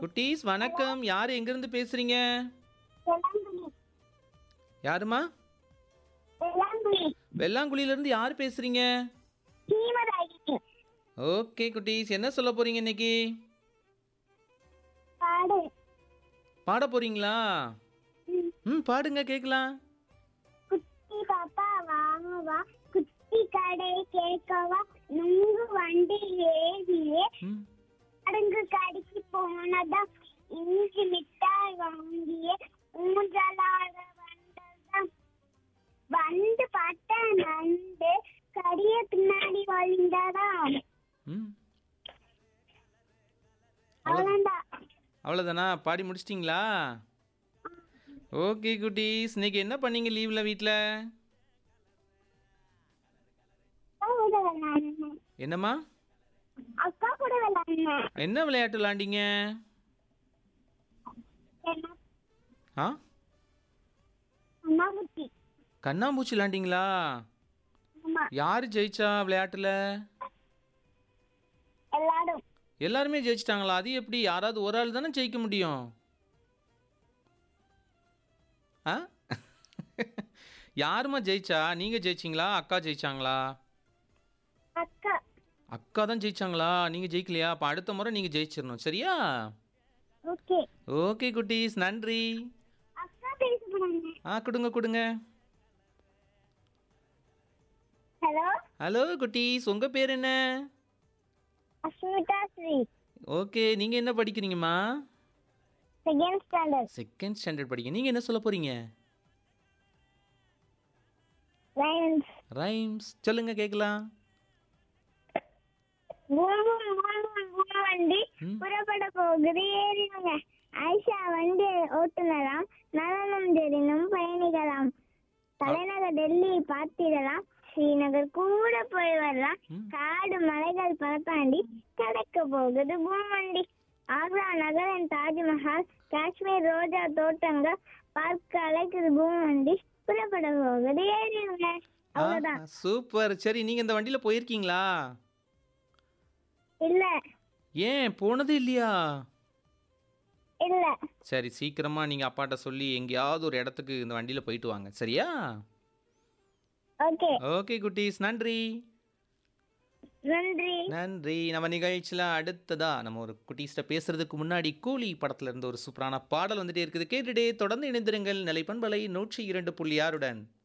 குட்டீஸ் வணக்கம் யார் எங்கேருந்து பேசுறீங்க வெள்ளாங்குழி யாருமா வெள்ளாங்குழி வெள்ளாங்குழியிலேருந்து யார் பேசுறீங்க ஹீமராகினி ஓகே குட்டீஸ் என்ன சொல்ல போறீங்க இன்னைக்கு பாடு பாட போறீங்களா ம். ம் பாடுங்க கேட்கலாம் குட்டி பாப்பா வாங்கவா குட்டி கடை கேட்கவா நுங்கு வண்டி ஏறியே ம் அடங்கு கடைக்கு போனதா இஞ்சி மிட்டாய் வாங்கியே ஊஞ்சலாட வந்ததாம் வந்து பார்த்த நண்டு கடிய பின்னாடி வழிந்ததாம் ம் அவ்வளோதான் அவ்வளோதானா பாடி முடிச்சிட்டிங்களா ஓகே குட்டீஸ் இன்னைக்கு என்ன பண்ணீங்க லீவில் வீட்டில் அக்கா கூட விளையாடினேன் என்னம்மா அக்கா கூட விளையாடினேன் என்ன விளையாட்டு விளாண்டீங்க என்ன ஆ அம்மாவுத்தி கண்ணாம்பூச்சி விளாண்டிங்களா ஆமா யார் ஜெயிச்சா விளையாட்டில் எல்லாரும் எல்லாருமே ஜெயிச்சிட்டாங்களா அது எப்படி யாராவது ஒரு ஆள் தானே ஜெயிக்க முடியும் ஆ யாரும்மா ஜெயிச்சா நீங்கள் ஜெயிச்சிங்களா அக்கா ஜெயிச்சாங்களா அக்கா அக்கா தான் ஜெயிச்சாங்களா நீங்கள் ஜெயிக்கலையா அப்போ அடுத்த முறை நீங்கள் ஜெயிச்சிடணும் சரியா ஓகே ஓகே குட்டீஸ் நன்றி அக்கா பேச போறாங்க ஆ கொடுங்க கொடுங்க ஹலோ ஹலோ குட்டீஸ் உங்கள் பேர் என்ன அஸ்மிதா ஸ்ரீ ஓகே நீங்கள் என்ன படிக்கிறீங்கம்மா செகண்ட் ஸ்டாண்டர்ட் செகண்ட் ஸ்டாண்டர்ட் படிக்க நீங்கள் என்ன சொல்ல போகிறீங்க லைன்ஸ் ரைம்ஸ் சொல்லுங்க கேட்கலாம் பூமும் பூமும் பூவண்டி ம். புறப்பட போகுது ஏறினுங்க ஐஷா வண்டி ஓட்டுநராம் நலனும் தெரினும் பயணிகளாம் தலைநகர் டெல்லி பார்த்திடலாம் ஸ்ரீநகர் கூட போய் வரலாம் ம். காடு மலைகள் பரப்பாண்டி கடக்க போகுது பூமண்டி ஆக்ரா நகரன் தாஜ்மஹால் காஷ்மீர் ரோஜா தோட்டங்கள் பார்க்க அழைக்குது பூமண்டி புறப்பட போகுது ஏறினுங்க அவ்வளவுதான் சூப்பர் சரி நீங்கள் இந்த வண்டியில் போயிருக்கீங்களா இல்ல ஏன் போனது இல்லையா இல்ல சரி சீக்கிரமாக நீங்கள் அப்பாட்ட சொல்லி எங்கேயாவது ஒரு இடத்துக்கு இந்த வண்டியில் போயிட்டு வாங்க சரியா ஓகே ஓகே குட்டீஸ் நன்றி நன்றி நன்றி நம்ம நிகழ்ச்சியில் அடுத்ததா நம்ம ஒரு குட்டீஸ்ட்ட பேசுறதுக்கு முன்னாடி கூலி படத்துல இருந்து ஒரு சூப்பரான பாடல் வந்துட்டே இருக்குது கேட்டுட்டே தொடர்ந்து இணைந்திருங்கள் நிலைப்பண்பலை நூற்றி இரண்டு புள்ளி ஆறுடன்